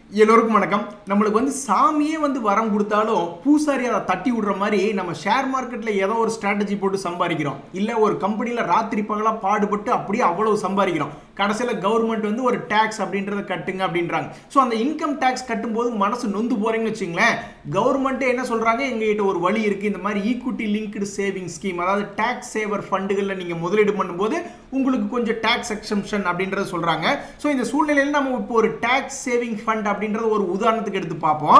எல்லோருக்கும் வணக்கம் நம்மளுக்கு வந்து சாமியே வந்து வரம் கொடுத்தாலும் பூசாரி அதை தட்டி விடுற மாதிரி நம்ம ஷேர் மார்க்கெட்டில் ஏதோ ஒரு ஸ்ட்ராட்டஜி போட்டு சம்பாதிக்கிறோம் இல்லை ஒரு கம்பெனியில் ராத்திரி பகலாக பாடுபட்டு அப்படியே அவ்வளவு சம்பாதிக்கிறோம் கடைசியில் கவர்மெண்ட் வந்து ஒரு டேக்ஸ் அப்படின்றத கட்டுங்க அப்படின்றாங்க ஸோ அந்த இன்கம் டேக்ஸ் கட்டும்போது மனசு நொந்து போகிறீங்கன்னு வச்சுங்களேன் கவர்மெண்ட்டே என்ன சொல்கிறாங்க எங்ககிட்ட ஒரு வழி இருக்குது இந்த மாதிரி ஈக்விட்டி லிங்க்டு சேவிங் ஸ்கீம் அதாவது டேக்ஸ் சேவர் ஃபண்டுகளில் நீங்கள் முதலீடு பண்ணும்போது உங்களுக்கு கொஞ்சம் டேக்ஸ் எக்ஸம்ஷன் அப்படின்றத சொல்கிறாங்க ஸோ இந்த சூழ்நிலையில் நம்ம இப்போ ஒரு டேக்ஸ் சேவிங் ஃபண்ட் அப்படின்றத ஒரு உதாரணத்துக்கு எடுத்து பார்ப்போம்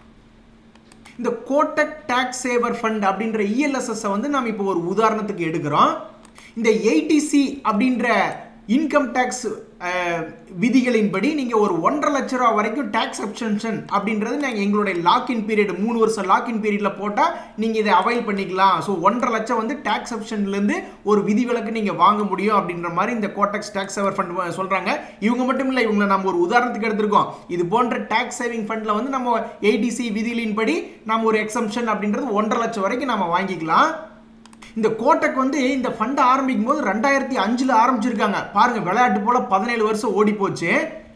இந்த கோட்டக் டேக்ஸ் சேவர் ஃபண்ட் அப்படின்ற இஎல்எஸ்எஸ் வந்து நாம் இப்போ ஒரு உதாரணத்துக்கு எடுக்கிறோம் இந்த ஏடிசி அப்படின்ற இன்கம் டேக்ஸ் விதிகளின்படி நீங்கள் ஒரு ஒன்றரை லட்ச ரூபா வரைக்கும் டேக்ஸ் அப்சன்ஷன் அப்படின்றது நாங்கள் எங்களுடைய லாக்இன் பீரியட் மூணு வருஷம் லாக்இன் பீரியடில் போட்டால் நீங்கள் இதை அவைல் பண்ணிக்கலாம் ஸோ ஒன்றரை லட்சம் வந்து டேக்ஸ் ஆப்ஷன்லேருந்து ஒரு விதிவிலக்கு நீங்கள் வாங்க முடியும் அப்படின்ற மாதிரி இந்த கோட்டக்ஸ் டேக்ஸ் சேவர் ஃபண்ட் சொல்கிறாங்க இவங்க மட்டும் இல்லை இவங்களை நம்ம ஒரு உதாரணத்துக்கு எடுத்திருக்கோம் இது போன்ற டேக்ஸ் சேவிங் ஃபண்டில் வந்து நம்ம ஏடிசி விதிகளின்படி நம்ம ஒரு எக்ஸம்ஷன் அப்படின்றது ஒன்றரை லட்சம் வரைக்கும் நம்ம வாங்கிக்கலாம் இந்த கோட்டக் வந்து இந்த ஃபண்டை ஆரம்பிக்கும் போது ரெண்டாயிரத்தி அஞ்சில் ஆரம்பிச்சிருக்காங்க பாருங்க விளையாட்டு போல பதினேழு வருஷம் ஓடி போச்சு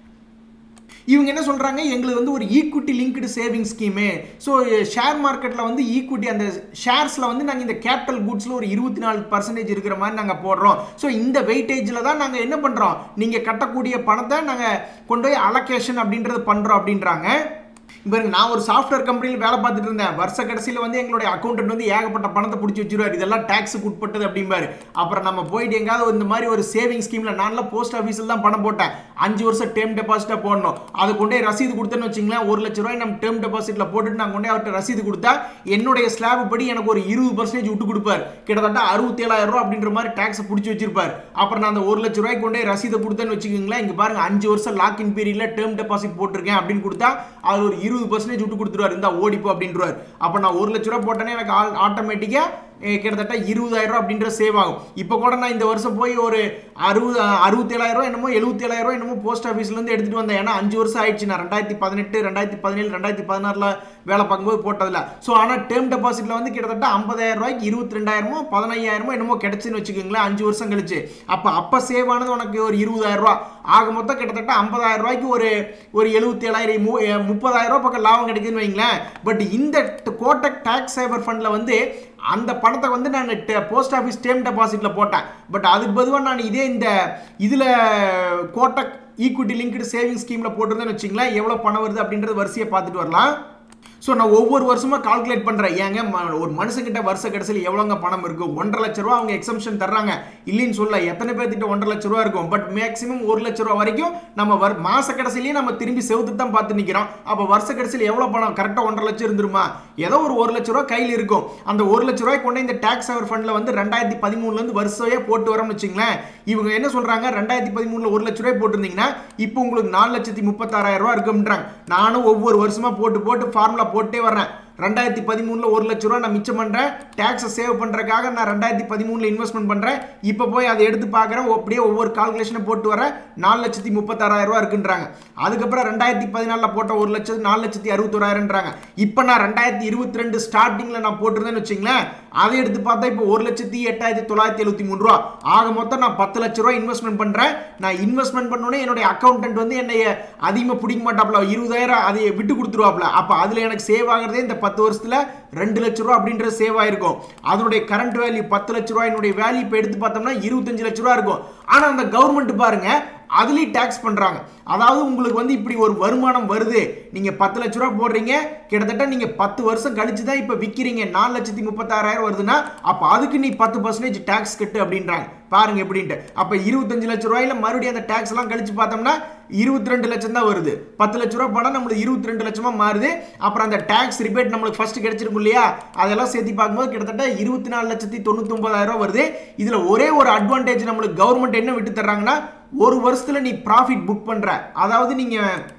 இவங்க என்ன சொல்கிறாங்க எங்களுக்கு வந்து ஒரு equity linked saving scheme so share மார்க்கெட்டில் வந்து ஈக்விட்டி அந்த ஷேர்ஸில் வந்து நாங்கள் இந்த கேபிட்டல் குட்ஸில் ஒரு இருபத்தி நாலு பர்சன்டேஜ் இருக்கிற மாதிரி நாங்கள் போடுறோம் ஸோ இந்த வெயிட்டேஜில் தான் நாங்கள் என்ன பண்ணுறோம் நீங்கள் கட்டக்கூடிய பணத்தை நாங்கள் கொண்டு போய் அலோகேஷன் அப்படின்றது பண்ணுறோம் அப்படின்றாங்க பாருங்க நான் ஒரு சாஃப்ட்வேர் கம்பெனியில் வேலை பார்த்துட்டு இருந்தேன் வருஷ கடைசியில் வந்து எங்களுடைய அக்கௌண்டன்ட் வந்து ஏகப்பட்ட பணத்தை பிடிச்சி வச்சிருவார் இதெல்லாம் டேக்ஸுக்கு உட்பட்டது அப்படிம்பாரு அப்புறம் நம்ம போயிட்டு எங்காவது இந்த மாதிரி ஒரு சேவிங் ஸ்கீமில் நான்லாம் போஸ்ட் ஆஃபீஸில் தான் பணம் போட்டேன் அஞ்சு வருஷம் டேர்ம் டெபாசிட்டாக போடணும் அது கொண்டே ரசீது கொடுத்தேன்னு வச்சிங்களேன் ஒரு லட்ச ரூபாய் நம்ம டேர்ம் டெபாசிட்டில் போட்டுட்டு நான் கொண்டே அவர்கிட்ட ரசீது கொடுத்தா என்னுடைய ஸ்லாப் படி எனக்கு ஒரு இருபது பர்சன்டேஜ் விட்டு கொடுப்பார் கிட்டத்தட்ட அறுபத்தேழாயிரம் ரூபா அப்படின்ற மாதிரி டேக்ஸை பிடிச்சி வச்சிருப்பார் அப்புறம் நான் அந்த ஒரு லட்ச ரூபாய்க்கு கொண்டே ரசீதை கொடுத்தேன்னு வச்சுக்கோங்களேன் இங்கே பாருங்க அஞ்சு வருஷம் லாக் இன் பீரியடில் டேர்ம் டெபாசிட் போட்டிருக்கேன் அப்படின்னு கொடுத்தா அது ஒரு இருபது பர்சன்டேஜ் விட்டு கொடுத்துருவார் இந்த ஓடிப்போ அப்படின்றவார் அப்போ நான் ஒரு லட்ச ரூபா போட்டேனே எனக்கு ஆட்டோமேட்டிக்காக கிட்டத்தட்ட இருபதாயிரம் ரூபா அப்படின்ற சேவ் ஆகும் இப்போ கூட நான் இந்த வருஷம் போய் ஒரு அறுபது அறுபத்தேழாயிரம் ரூபா என்னமோ எழுபத்தேழாயிரம் ரூபா என்னமோ போஸ்ட் ஆஃபீஸ்லேருந்து எடுத்துகிட்டு வந்தேன் ஏன்னா அஞ்சு வருஷம் ஆயிடுச்சு நான் ரெண்டாயிரத்தி பதினெட்டு ரெண்டாயிரத்தி பதினேழு ரெண்டாயிரத்தி பதினாறில் வேலை பார்க்கும்போது போட்டதில்ல ஸோ ஆனால் டேர்ம் டெபாசிட்டில் வந்து கிட்டத்தட்ட ஐம்பதாயிரம் ரூபாய்க்கு இருபத்தி ரெண்டாயிரமோ பதினையாயிரமோ என்னமோ கிடச்சுன்னு வச்சுக்கோங்களேன் அஞ்சு வருஷம் கழிச்சு அப்போ அப்போ சேவ் ஆனது உனக்கு ஒரு இருபதாயிரம் ரூபா ஆக மொத்தம் கிட்டத்தட்ட ஐம்பதாயிரம் ரூபாய்க்கு ஒரு ஒரு எழுபத்தி ஏழாயிரம் முப்பதாயிரம் ரூபா பக்கம் லாபம் கிடைக்குதுன்னு வைங்களேன் பட் இந்த கோட்டக் டேக்ஸ் சேவர் ஃபண்டில் வந்து அந்த பணத்தை வந்து நான் போஸ்ட் ஆஃபீஸ் டேம் டெபாசிட்டில் போட்டேன் பட் அதுக்கு பொதுவாக நான் இதே இந்த இதில் கோட்டக் ஈக்விட்டி லிங்க்டு சேவிங் ஸ்கீமில் போட்டிருந்தேன்னு வச்சிங்களேன் எவ்வளோ பணம் வருது அப்படின்றது வரிசையை பார்த்துட்டு வரலாம் ஸோ நான் ஒவ்வொரு வருஷமாக கால்குலேட் பண்ணுறேன் ஏங்க ஒரு மனுஷங்கிட்ட வருஷ கடைசியில் எவ்வளோங்க பணம் இருக்கும் ஒன்றரை லட்ச ரூபா அவங்க எக்ஸம்ஷன் தர்றாங்க இல்லைன்னு சொல்ல எத்தனை பேர்த்திட்ட ஒன்றரை லட்ச ரூபா இருக்கும் பட் மேக்ஸிமம் ஒரு லட்ச ரூபா வரைக்கும் நம்ம வர் மாச கடைசிலேயே நம்ம திரும்பி செவுத்து தான் பார்த்து நிற்கிறோம் அப்போ வருஷ கடைசியில் எவ்வளோ பணம் கரெக்டாக ஒன்றரை லட்சம் இருந்துருமா ஏதோ ஒரு ஒரு லட்ச ரூபா கையில் இருக்கும் அந்த ஒரு லட்ச ரூபாய் கொண்டு இந்த டேக்ஸ் அவர் ஃபண்டில் வந்து ரெண்டாயிரத்தி பதிமூணுலேருந்து வருஷமே போட்டு வரோம்னு வச்சுங்களேன் இவங்க என்ன சொல்கிறாங்க ரெண்டாயிரத்தி பதிமூணில் ஒரு லட்ச ரூபாய் போட்டிருந்தீங்கன்னா இப்போ உங்களுக்கு நாலு லட்சத்தி முப்பத்தாறாயிரம் ரூபா இருக்குன்றாங்க நானும் ஒவ்வொரு வருஷமாக போட்டு போட்டு ஃபார்முலா போட்டே வர்றேன் ரெண்டாயிரத்தி பதிமூணில் ஒரு லட்ச ரூபா நான் மிச்சம் பண்ணுறேன் டேக்ஸை சேவ் பண்ணுறதுக்காக நான் ரெண்டாயிரத்தி பதிமூணில் இன்வெஸ்ட்மெண்ட் பண்ணுறேன் இப்போ போய் அதை எடுத்து பார்க்குறேன் அப்படியே ஒவ்வொரு கால்குலேஷனை போட்டு வரேன் நாலு லட்சத்தி முப்பத்தாறாயிரம் ரூபா இருக்குன்றாங்க அதுக்கப்புறம் ரெண்டாயிரத்தி பதினாலில் போட்ட ஒரு லட்சத்து நாலு லட்சத்தி அறுபத்தோராயிரம்ன்றாங்க இப்போ நான் ரெண்டாயிரத்தி இருபத்தி ரெண்டு ஸ்டார்டிங்கில் நான் போட்டிருந்தேன்னு வச்சுங்களேன் அதை எடுத்து பார்த்தா இப்போ ஒரு லட்சத்தி எட்டாயிரத்தி தொள்ளாயிரத்தி எழுபத்தி மூணு ரூபா ஆக மொத்தம் நான் பத்து லட்ச ரூபா இன்வெஸ்ட்மெண்ட் பண்ணுறேன் நான் இன்வெஸ்ட்மெண்ட் பண்ணோன்னே என்னுடைய அக்கௌண்டன்ட் வந்து என்னைய அதிகமாக பிடிக்க மாட்டாப்ல இருபதாயிரம் அதை விட்டு கொடுத்துருவாப்ல அப்போ அதில் எனக்கு சேவ் ஆகிறதே இந்த பத்து வருஷத்தில் ரெண்டு லட்ச ரூபா அப்படின்றது சேவ் ஆயிருக்கும் அதனுடைய கரண்ட் வேல்யூ பத்து லட்ச ரூபா என்னுடைய வேல்யூ இப்போ எடுத்து பார்த்தோம்னா இருபத்தஞ்சு லட்ச ரூபா இருக்கும் ஆனால் அந்த கவர்மெண்ட் பாருங்க அதுலேயும் டேக்ஸ் பண்ணுறாங்க அதாவது உங்களுக்கு வந்து இப்படி ஒரு வருமானம் வருது நீங்கள் பத்து லட்ச ரூபா போடுறீங்க கிட்டத்தட்ட நீங்கள் பத்து வருஷம் கழிச்சு தான் இப்போ விற்கிறீங்க நாலு லட்சத்தி முப்பத்தாறாயிரம் வருதுன்னா அப்போ அதுக்கு நீ பத்து பர்சன்டேஜ் டேக்ஸ் கட்டு அப்படின்றாங்க பாருங்க எப்படின்ட்டு அப்போ இருபத்தஞ்சு லட்ச ரூபாயில மறுபடியும் அந்த டேக்ஸ் எல்லாம் கழிச்சு பார்த்தோம்னா இருபத்தி ரெண்டு லட்சம் தான் வருது பத்து லட்ச ரூபா பணம் நம்மளுக்கு இருபத்தி ரெண்டு லட்சமா மாறுது அப்புறம் அந்த டேக்ஸ் ரிபேட் நம்மளுக்கு ஃபர்ஸ்ட் கிடைச்சிருக்கும் இல்லையா அதெல்லாம் சேர்த்து பார்க்கும்போது கிட்டத்தட்ட இருபத்தி நாலு லட்சத்தி தொண்ணூத்தி ஒன்பதாயிரம் ரூபா வருது இதுல ஒரே ஒரு அட்வான்டேஜ் நம்மளுக்கு கவர்மெண்ட் என்ன விட்டு தர்றாங்கன்னா ஒரு வருஷத்துல நீ ப்ராஃபிட் புக் பண்ற அதாவது நீங்க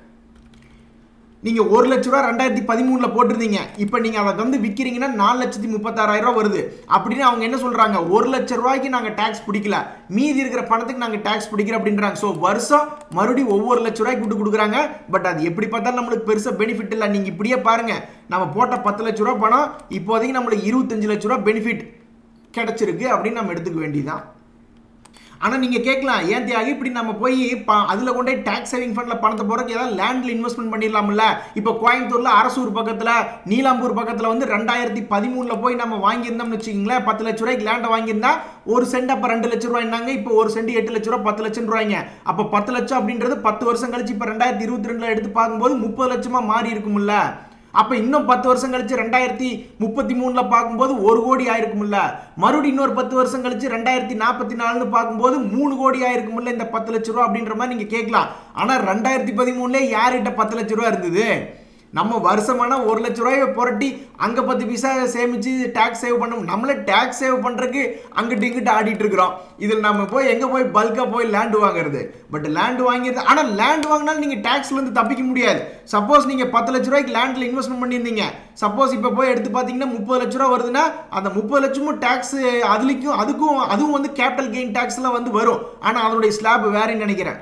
நீங்கள் ஒரு லட்ச ரூபா ரெண்டாயிரத்தி பதிமூணில் போட்டிருந்தீங்க இப்போ நீங்கள் அதை வந்து விற்கிறீங்கன்னா நாலு லட்சத்தி முப்பத்தாறாயிரம் ரூபா வருது அப்படின்னு அவங்க என்ன சொல்கிறாங்க ஒரு லட்ச ரூபாய்க்கு நாங்கள் டேக்ஸ் பிடிக்கல மீதி இருக்கிற பணத்துக்கு நாங்கள் டேக்ஸ் பிடிக்கிறோம் அப்படின்றாங்க ஸோ வருஷம் மறுபடியும் ஒவ்வொரு லட்ச ரூபாய்க்கு விட்டு கொடுக்குறாங்க பட் அது எப்படி பார்த்தாலும் நம்மளுக்கு பெருசாக பெனிஃபிட் இல்லை நீங்கள் இப்படியே பாருங்கள் நம்ம போட்ட பத்து லட்ச ரூபா பணம் இப்போதைக்கு நம்மளுக்கு இருபத்தஞ்சு லட்ச ரூபா பெனிஃபிட் கிடைச்சிருக்கு அப்படின்னு நம்ம எடுத்துக்க வேண்டியதான் ஆனால் நீங்கள் கேட்கலாம் ஏன் தியாகி இப்படி நம்ம போய் ப அதில் கொண்டே டேக்ஸ் சேவிங் ஃபண்டில் பணத்தை போகிறதுக்கு ஏதாவது லேண்டில் இன்வெஸ்ட்மெண்ட் பண்ணிடலாம்ல இப்போ கோயம்புத்தூரில் அரசூர் பக்கத்தில் நீலாம்பூர் பக்கத்தில் வந்து ரெண்டாயிரத்தி பதிமூணில் போய் நம்ம வாங்கியிருந்தோம்னு வச்சுக்கிங்களேன் பத்து லட்ச ரூபாய்க்கு லேண்டை வாங்கியிருந்தா ஒரு சென்ட் அப்போ ரெண்டு லட்ச ரூபாய்னாங்க இப்போ ஒரு சென்ட் எட்டு லட்ச ரூபா பத்து லட்சம் ரூபாய்ங்க அப்போ பத்து லட்சம் அப்படின்றது பத்து வருஷம் கழிச்சு இப்போ ரெண்டாயிரத்தி இருபத்தி ரெண்டில் எடுத்து பார்க்கும்போது முப்பது லட்சமாக மாறி இருக்கும்ல அப்போ இன்னும் பத்து வருஷம் கழிச்சு ரெண்டாயிரத்தி முப்பத்தி மூணில் பார்க்கும்போது ஒரு கோடி ஆயிருக்கும்ல மறுபடியும் இன்னொரு பத்து வருஷம் கழிச்சு ரெண்டாயிரத்தி நாற்பத்தி நாலுன்னு பார்க்கும்போது மூணு கோடி ஆயிருக்கும்ல இந்த பத்து லட்ச ரூபா அப்படின்ற மாதிரி நீங்கள் கேட்கலாம் ஆனால் ரெண்டாயிரத்தி பதிமூணுல யார்கிட்ட பத்து லட்ச ரூபா இருந்தது நம்ம வருஷமான ஒரு லட்ச ரூபாயை புரட்டி அங்கே பத்து பைசா சேமித்து டேக்ஸ் சேவ் பண்ணணும் நம்மளே டேக்ஸ் சேவ் பண்ணுறதுக்கு அங்கிட்டு இங்கிட்டு ஆடிட்டு இருக்கிறோம் இதில் நம்ம போய் எங்கே போய் பல்காக போய் லேண்டு வாங்குறது பட் லேண்டு வாங்கிடுது ஆனால் லேண்ட் வாங்கினாலும் நீங்கள் டேக்ஸ்லேருந்து தப்பிக்க முடியாது சப்போஸ் நீங்கள் பத்து லட்ச ரூபாய்க்கு லேண்டில் இன்வெஸ்ட்மெண்ட் பண்ணியிருந்தீங்க சப்போஸ் இப்போ போய் எடுத்து பார்த்தீங்கன்னா முப்பது லட்ச ரூபா வருதுன்னா அந்த முப்பது லட்சமும் டேக்ஸ் அதுலேயும் அதுக்கும் அதுவும் வந்து கேபிட்டல் கெயின் டேக்ஸ்லாம் வந்து வரும் ஆனால் அதனுடைய ஸ்லாப் வேறேன்னு நினைக்கிறேன்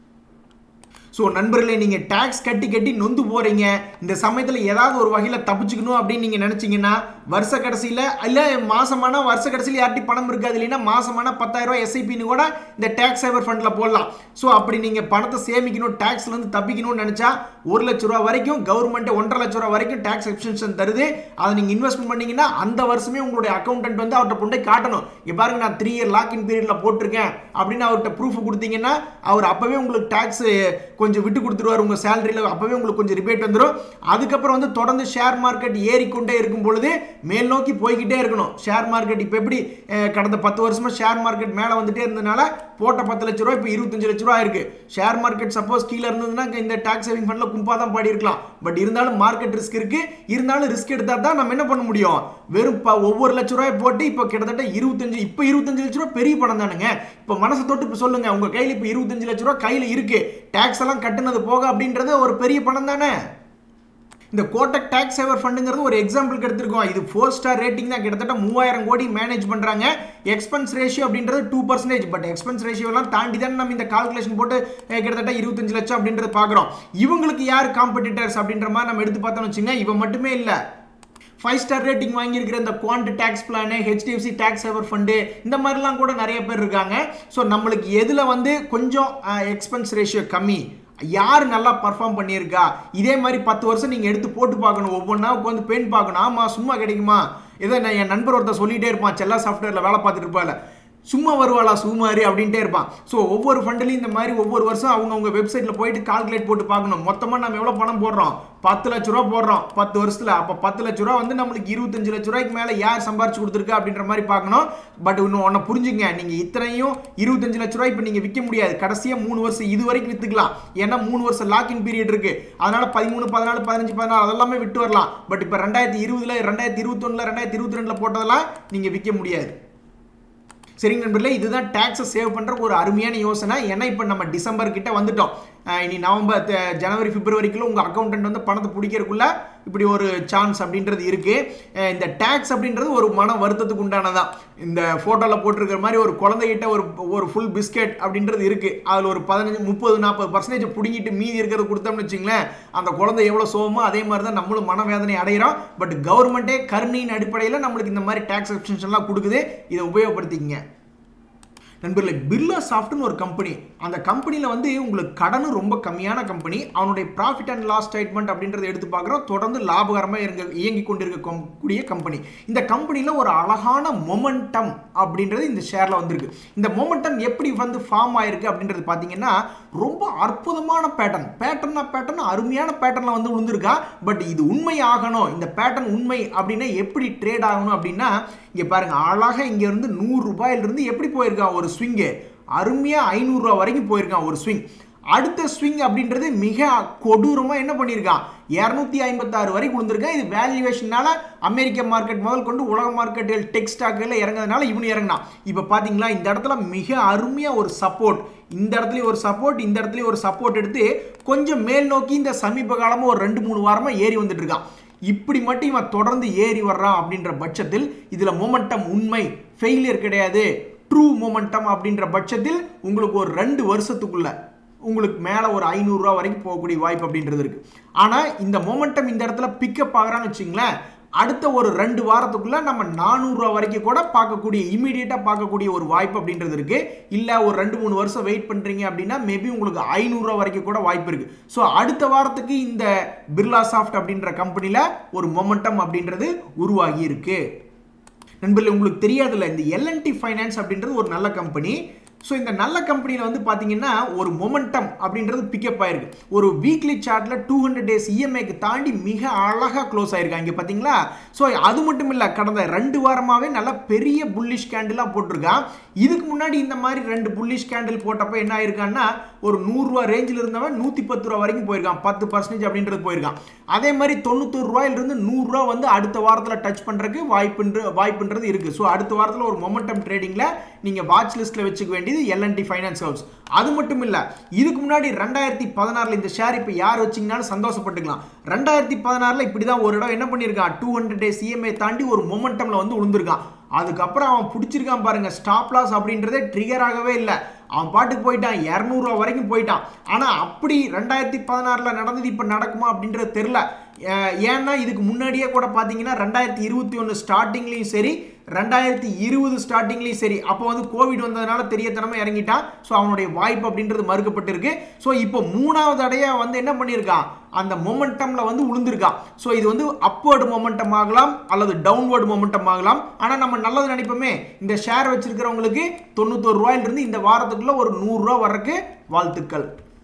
ஸோ நண்பர்களே நீங்கள் டேக்ஸ் கட்டி கட்டி நொந்து போகிறீங்க இந்த சமயத்தில் ஏதாவது ஒரு வகையில் தப்பிச்சுக்கணும் அப்படின்னு நீங்கள் நினச்சிங்கன்னா வருஷ கடைசியில் இல்லை மாசமான வருஷ கடைசியில் யார்ட்டி பணம் இருக்காது இல்லைன்னா மாசமான பத்தாயிரம் ரூபாய் எஸ்ஐபின்னு கூட இந்த டேக்ஸ் சேவர் ஃபண்டில் போடலாம் ஸோ அப்படி நீங்கள் பணத்தை சேமிக்கணும் டேக்ஸ்லேருந்து தப்பிக்கணும்னு நினச்சா ஒரு லட்ச ரூபா வரைக்கும் கவர்மெண்ட் ஒன்றரை லட்ச ரூபா வரைக்கும் டேக்ஸ் எக்ஸ்டென்ஷன் தருது அதை நீங்கள் இன்வெஸ்ட்மெண்ட் பண்ணீங்கன்னா அந்த வருஷமே உங்களுடைய அக்கௌண்டன்ட் வந்து அவர்கிட்ட கொண்டு போய் காட்டணும் இங்கே பாருங்க நான் த்ரீ இயர் லாக் இன் பீரியடில் போட்டிருக்கேன் அப்படின்னு அவர்கிட்ட ப்ரூஃப் கொடுத்தீங்கன்னா அவர் அப்போவே உங்களுக்கு டேக்ஸ் கொஞ்சம் விட்டு கொடுத்துருவார் உங்கள் சேலரியில் அப்போவே உங்களுக்கு கொஞ்சம் ரிபேட் வந்துடும் அதுக்கப்புறம் வந்து தொடர்ந்து ஷேர் மார்க்கெட் ஏறிக்கொண்டே இருக்கும் பொழுது மேல் நோக்கி போய்கிட்டே இருக்கணும் ஷேர் மார்க்கெட் இப்போ எப்படி அஹ், கடந்த பத்து வருஷமா ஷேர் மார்க்கெட் மேலே வந்துட்டே இருந்ததுனால போட்ட பத்து லட்ச ரூபா இப்போ இருபத்தஞ்சு லட்ச ரூபா இருக்கு ஷேர் மார்க்கெட் சப்போஸ் கீழே இருந்ததுன்னா இந்த டாக்ஸ் சேவிங் ஃபண்டில் கும்பா தான் பாடி இருக்கலாம் பட் இருந்தாலும் மார்க்கெட் ரிஸ்க் இருக்கு இருந்தாலும் ரிஸ்க் எடுத்தால் தான் நம்ம என்ன பண்ண முடியும் வெறும் ப- ஒவ்வொரு லட்ச ரூபாய் போட்டு இப்போ கிட்டத்தட்ட இருபத்தஞ்சு இப்போ இருபத்தஞ்சு லட்ச ரூபா பெரிய பணம் தானுங்க இப்போ மனசை தொட்டு இப்போ சொல்லுங்க உங்க கையில் இப்போ இருபத்தஞ்சு லட்ச ரூபா கையில் இருக்கு டேக்ஸ் எல்லாம் கட்டுனது போக அப்படின்றது ஒரு பெரிய பணம் தானே இந்த கோட்டக் டேக்ஸ் சேவர் ஃபண்டுங்கிறது ஒரு எக்ஸாம்பிளுக்கு எடுத்திருக்கோம் இது ஃபோர் ஸ்டார் ரேட்டிங் தான் கிட்டத்தட்ட மூவாயிரம் கோடி மேனேஜ் பண்ணுறாங்க எக்ஸ்பென்ஸ் ரேஷியோ அப்படின்றது டூ பர்சன்டேஜ் பட் எக்ஸ்பென்ஸ் ரேஷியோலாம் தாண்டி தான் நம்ம இந்த கால்குலேஷன் போட்டு அஹ், கிட்டத்தட்ட இருபத்தஞ்சு லட்சம் அப்படின்றது பார்க்குறோம் இவங்களுக்கு யார் காம்படிட்டர்ஸ் அப்படின்ற மாதிரி நம்ம எடுத்து பார்த்தோம்னு வச்சுங்க இவன் மட்டுமே இல்லை ஃபைவ் ஸ்டார் ரேட்டிங் வாங்கியிருக்கிற இந்த Quant tax plan HDFC tax saver fund இந்த மாதிரிலாம் கூட நிறைய பேர் இருக்காங்க ஸோ நம்மளுக்கு எதில் வந்து கொஞ்சம் எக்ஸ்பென்ஸ் ரேஷியோ கம்மி யார் நல்லா பர்ஃபார்ம் பண்ணியிருக்கா இதே மாதிரி பத்து வருஷம் நீங்கள் எடுத்து போட்டு பார்க்கணும் ஒவ்வொன்றா உட்காந்து பெயின் பார்க்கணும் ஆமாம் சும்மா கிடைக்குமா ஏதோ நான் என் நண்பர் ஒருத்தர் சொல்லிட்டே இருப்பான் செல்லா சாஃப்ட்வேரில் வேலை பார்த்துட்டு இருப்பாள் சும்மா வருவாளா சுமாரி அப்படின்ட்டே இருப்பான் ஸோ ஒவ்வொரு ஃபண்ட்லையும் இந்த மாதிரி ஒவ்வொரு வருஷம் அவங்க அவங்க வெப்சைட்டில் போயிட்டு கால்குலேட் போட்டு பார்க்கணும் மொத்தமாக நம்ம எவ்வளோ பணம் போடுறோம் பத்து லட்ச ரூபா போடுறோம் பத்து வருஷத்தில் அப்போ பத்து லட்ச ரூபா வந்து நம்மளுக்கு இருபத்தஞ்சு லட்ச ரூபாய்க்கு மேலே யார் சம்பாரிச்சு கொடுத்துருக்கா அப்படின்ற மாதிரி பார்க்கணும் பட் இன்னும் ஒன்று புரிஞ்சுங்க நீங்கள் இத்தனையும் இருபத்தஞ்சு லட்ச ரூபாய் இப்போ நீங்கள் விற்க முடியாது கடைசியாக மூணு வருஷம் இது வரைக்கும் விற்றுக்கலாம் ஏன்னா மூணு வருஷம் லாக்இன் பீரியட் இருக்கு அதனால பதிமூணு பதினாலு பதினஞ்சு பதினாறு அதெல்லாமே விட்டு வரலாம் பட் இப்போ ரெண்டாயிரத்தி இருபதுல ரெண்டாயிரத்தி இருபத்தொன்னுல ரெண்டாயிரத்தி இருபத்தி ரெண்டில் போட்டதெல்லாம் நீங்கள் விற்க முடியாது சரிங்க நண்பர்களே இதுதான் டேக்ஸை சேவ் பண்ணுற ஒரு அருமையான யோசனை ஏன்னா இப்போ நம்ம டிசம்பர் கிட்ட வந்துட்டோம் அஹ் இனி நவம்பர் த- ஜனவரி பிப்ரவரிக்குள்ள உங்கள் அக்கௌண்டன்ட் வந்து பணத்தை பிடிக்கிறதுக்குள்ள இப்படி ஒரு சான்ஸ் அப்படின்றது இருக்கு அஹ் இந்த டேக்ஸ் அப்படின்றது ஒரு மன வருத்தத்துக்கு உண்டானதான் இந்த ஃபோட்டோவில் போட்டிருக்கிற மாதிரி ஒரு குழந்தைகிட்ட ஒரு ஒரு ஃபுல் பிஸ்கெட் அப்படின்றது இருக்கு அதில் ஒரு பதினஞ்சு முப்பது நாற்பது பர்சன்டேஜ் பிடுங்கிட்டு மீதி இருக்கிறத கொடுத்தோம்னு வச்சுங்களேன் அந்த குழந்தை எவ்வளோ சோகமோ அதே மாதிரி தான் நம்மளும் மனவேதனை அடைகிறோம் பட் கவர்மெண்ட்டே கருணையின் அடிப்படையில் நம்மளுக்கு இந்த மாதிரி டேக்ஸ் எக்ஸ்டென்ஷன்லாம் கொடுக்குது இதை உபயோகப்படுத்திக்கங்க நண்பர்களே பிர்லா சாஃப்ட்னு ஒரு கம்பெனி அந்த கம்பெனியில் வந்து உங்களுக்கு கடனும் ரொம்ப கம்மியான கம்பெனி அவனுடைய ப்ராஃபிட் அண்ட் லாஸ் ஸ்டேட்மெண்ட் அப்படின்றத எடுத்து பார்க்குறோம் தொடர்ந்து லாபகரமாக இருங்க இயங்கி கொண்டிருக்கக்கூடிய கம்பெனி இந்த கம்பெனியில் ஒரு அழகான மொமெண்டம் அப்படின்றது இந்த ஷேரில் வந்திருக்கு இந்த மொமெண்டம் எப்படி வந்து ஃபார்ம் ஆயிருக்கு அப்படின்றது பார்த்தீங்கன்னா ரொம்ப அற்புதமான பேட்டர்ன் பேட்டர்னா பேட்டர்ன் அருமையான பேட்டர்னில் வந்து விழுந்திருக்கா பட் இது உண்மை ஆகணும் இந்த பேட்டர்ன் உண்மை அப்படின்னா எப்படி ட்ரேட் ஆகணும் அப்படின்னா இங்கே பாருங்க அழகாக இங்கேருந்து நூறு ரூபாயிலிருந்து எப்படி போயிருக்கான் ஒரு ஸ்விங்கு அருமையாக ஐநூறுரூவா வரைக்கும் போயிருக்கான் ஒரு ஸ்விங் அடுத்த ஸ்விங் அப்படின்றது மிக கொடூரமாக என்ன பண்ணியிருக்கான் இரநூத்தி ஐம்பத்தாறு வரைக்கும் விழுந்திருக்கான் இது வேல்யூவேஷனால அமெரிக்க மார்க்கெட் முதல் கொண்டு உலக மார்க்கெட்டில் டெக் ஸ்டாக்கில் இறங்குறதுனால இவனு இறங்கினான் இப்போ பார்த்தீங்களா இந்த இடத்துல மிக அருமையாக ஒரு சப்போர்ட் இந்த இடத்துலயும் ஒரு சப்போர்ட் இந்த இடத்துலயும் ஒரு சப்போர்ட் எடுத்து கொஞ்சம் மேல் நோக்கி இந்த சமீப காலமாக ஒரு ரெண்டு மூணு வாரமாக ஏறி வந்துட்டு இருக்கான் இப்படி மட்டும் இவன் தொடர்ந்து ஏறி வர்றான் அப்படின்ற பட்சத்தில் இதுல மொமெண்டம் உண்மை ஃபெயிலியர் கிடையாது ட்ரூ மொமெண்டம் அப்படின்ற பட்சத்தில் உங்களுக்கு ஒரு ரெண்டு வருஷத்துக்குள்ள உங்களுக்கு மேலே ஒரு ஐநூறுரூவா வரைக்கும் போகக்கூடிய வாய்ப்பு அப்படின்றது இருக்கு ஆனால் இந்த மொமெண்டம் இந்த இடத்துல பிக்கப் ஆகிறான்னு வச்சுங்களேன் அடுத்த ஒரு ரெண்டு வாரத்துக்குள்ள நம்ம நானூறுரூவா வரைக்கும் கூட பார்க்கக்கூடிய இமீடியட்டாக பார்க்கக்கூடிய ஒரு வாய்ப்பு அப்படின்றது இருக்கு இல்லை ஒரு ரெண்டு மூணு வருஷம் வெயிட் பண்ணுறீங்க அப்படின்னா மேபி உங்களுக்கு ஐநூறுரூவா வரைக்கும் கூட வாய்ப்பு இருக்கு ஸோ அடுத்த வாரத்துக்கு இந்த பிர்லா சாஃப்ட் அப்படின்ற கம்பெனியில் ஒரு மொமெண்டம் அப்படின்றது உருவாகி இருக்கு நண்பர்களே உங்களுக்கு தெரியாதுல்ல இந்த எல்என்டி ஃபைனான்ஸ் அப்படின்றது ஒரு நல்ல கம்பெனி ஸோ இந்த நல்ல கம்பெனியில் வந்து பார்த்தீங்கன்னா ஒரு மொமெண்டம் அப்படின்றது பிக்கப் ஆயிருக்கு ஒரு வீக்லி சார்ட்டில் டூ ஹண்ட்ரட் டேஸ் இஎம்ஐக்கு தாண்டி மிக அழகாக க்ளோஸ் ஆயிருக்காங்க இங்கே பார்த்தீங்களா ஸோ அது மட்டும் இல்லை கடந்த ரெண்டு வாரமாகவே நல்ல பெரிய புல்லிஷ் கேண்டிலாக போட்டிருக்கான் இதுக்கு முன்னாடி இந்த மாதிரி ரெண்டு புல்லிஷ் கேண்டில் போட்டப்போ என்ன ஆயிருக்கான்னா ஒரு நூறுரூவா ரேஞ்சில் இருந்தவன் நூற்றி பத்து ரூபா வரைக்கும் போயிருக்கான் பத்து பர்சன்டேஜ் அப்படின்றது போயிருக்கான் அதே மாதிரி தொண்ணூத்தொரு ரூபாயிலிருந்து நூறுரூவா வந்து அடுத்த வாரத்தில் டச் பண்ணுறதுக்கு வாய்ப்புன்ற வாய்ப்புன்றது இருக்குது ஸோ அடுத்த வாரத்தில் ஒரு மொமெண்டம் ட்ரேடிங்கில் நீங்கள் வாட்ச் லிஸ்ட்டில் வச்சுக்க வேண்டியது எல்என்டி ஃபைனான்ஸ் ஹவுஸ் அது மட்டும் இல்லை இதுக்கு முன்னாடி ரெண்டாயிரத்தி பதினாறில் இந்த ஷேர் இப்போ யார் வச்சிங்கனாலும் சந்தோஷப்பட்டுக்கலாம் ரெண்டாயிரத்தி பதினாறில் இப்படி தான் ஒரு இடம் என்ன பண்ணியிருக்கான் டூ ஹண்ட்ரட் டேஸ் இஎம்ஐ தாண்டி ஒரு மொமெண்டமில் வந்து விழுந்திருக்கான் அதுக்கப்புறம் அவன் பிடிச்சிருக்கான் பாருங்க ஸ்டாப் லாஸ் அப்படின்றதே ட்ரிகர் ஆகவே இல்லை அவன் பாட்டுக்கு போயிட்டான் இரநூறுவா வரைக்கும் போயிட்டான் ஆனால் அப்படி ரெண்டாயிரத்தி பதினாறில் நடந்தது இப்போ நடக்குமா அப்படின்றது தெரில ஏன்னா இதுக்கு முன்னாடியே கூட பார்த்தீங்கன்னா ரெண்டாயிரத்தி இருபத்தி ஒன்று ஸ்டார்டிங்லேயும் சரி ரெண்டாயிரத்தி இருபது ஸ்டார்டிங்லேயும் சரி அப்போ வந்து கோவிட் வந்ததுனால தெரியத்தனமாக இறங்கிட்டான் ஸோ அவனுடைய வாய்ப்பு அப்படின்றது மறுக்கப்பட்டிருக்கு ஸோ இப்போ மூணாவது அடையாக வந்து என்ன பண்ணியிருக்கான் அந்த மொமெண்டம்ல வந்து விழுந்திருக்கான் ஸோ இது வந்து அப்வர்டு மொமெண்டம் ஆகலாம் அல்லது டவுன்வர்டு மொமெண்டம் ஆகலாம் ஆனால் நம்ம நல்லது நினைப்போமே இந்த ஷேர் வச்சிருக்கிறவங்களுக்கு தொண்ணூத்தொரு ரூபாயிலிருந்து இந்த வாரத்துக்குள்ள ஒரு நூறுரூவா வர்றதுக்கு வாழ்த்துக்கள்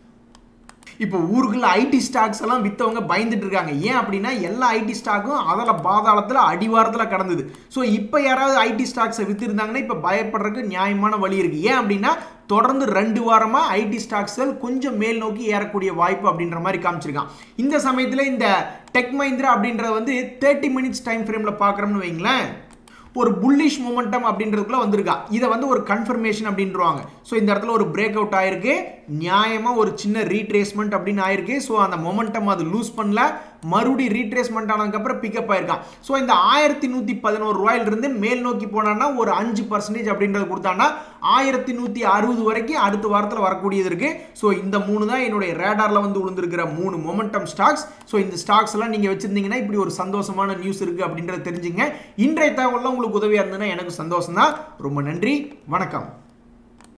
இப்போ ஊருக்குள்ள ஐடி ஸ்டாக்ஸ் எல்லாம் வித்தவங்க பயந்துட்டு இருக்காங்க ஏன் அப்படின்னா எல்லா ஐடி ஸ்டாக்கும் அதில் பாதாளத்தில் அடிவாரத்தில் கடந்தது ஸோ இப்போ யாராவது ஐடி ஸ்டாக்ஸை வித்திருந்தாங்கன்னா இப்போ பயப்படுறதுக்கு நியாயமான வழி இருக்கு ஏன் அப்படின்னா தொடர்ந்து ரெண்டு வாரமாக ஐடி ஸ்டாக்ஸ்கள் கொஞ்சம் மேல் நோக்கி ஏறக்கூடிய வாய்ப்பு அப்படின்ற மாதிரி காமிச்சிருக்கான் இந்த சமயத்தில் இந்த டெக் மஹிந்திரா அப்படின்றத வந்து தேர்ட்டி மினிட்ஸ் டைம் ஃப்ரேமில் பார்க்குறோம்னு வைங்களேன் ஒரு புல்லிஷ் மொமெண்டம் அப்படின்றதுக்குள்ள வந்திருக்கா இதை வந்து ஒரு கன்ஃபர்மேஷன் அப்படின்றவாங்க ஸோ இந்த இடத்துல ஒரு பிரேக் அவுட் ஆயிருக்கு நியாயமாக ஒரு சின்ன ரீட்ரேஸ்மெண்ட் அப்படின்னு ஆயிருக்கு ஸோ அந்த மொமெண்டம் அது லூஸ் பண்ணல மறுபடி ரீட்ரேஸ்மெண்ட் ஆனதுக்கப்புறம் பிக்கப் ஆயிருக்கான் ஸோ இந்த ஆயிரத்தி நூற்றி பதினோரு ரூபாயிலிருந்து மேல் நோக்கி போனான்னா ஒரு அஞ்சு பர்சன்டேஜ் அப்படின்றது கொடுத்தான்னா ஆயிரத்தி நூற்றி அறுபது வரைக்கும் அடுத்த வாரத்தில் வரக்கூடியது இருக்கு ஸோ இந்த மூணு தான் என்னுடைய ரேடாரில் வந்து விழுந்திருக்கிற மூணு மொமெண்டம் ஸ்டாக்ஸ் ஸோ இந்த ஸ்டாக்ஸ் எல்லாம் நீங்கள் வச்சிருந்தீங்கன்னா இப்படி ஒரு சந்தோஷமான நியூஸ் இருக்கு அப்படின்றத தெரிஞ்சுங்க இன்றைய தகவலாம் உங்களுக்கு உதவியாக இருந்ததுன்னா எனக்கு சந்தோஷம் தான் ரொம்ப நன்றி வணக்கம்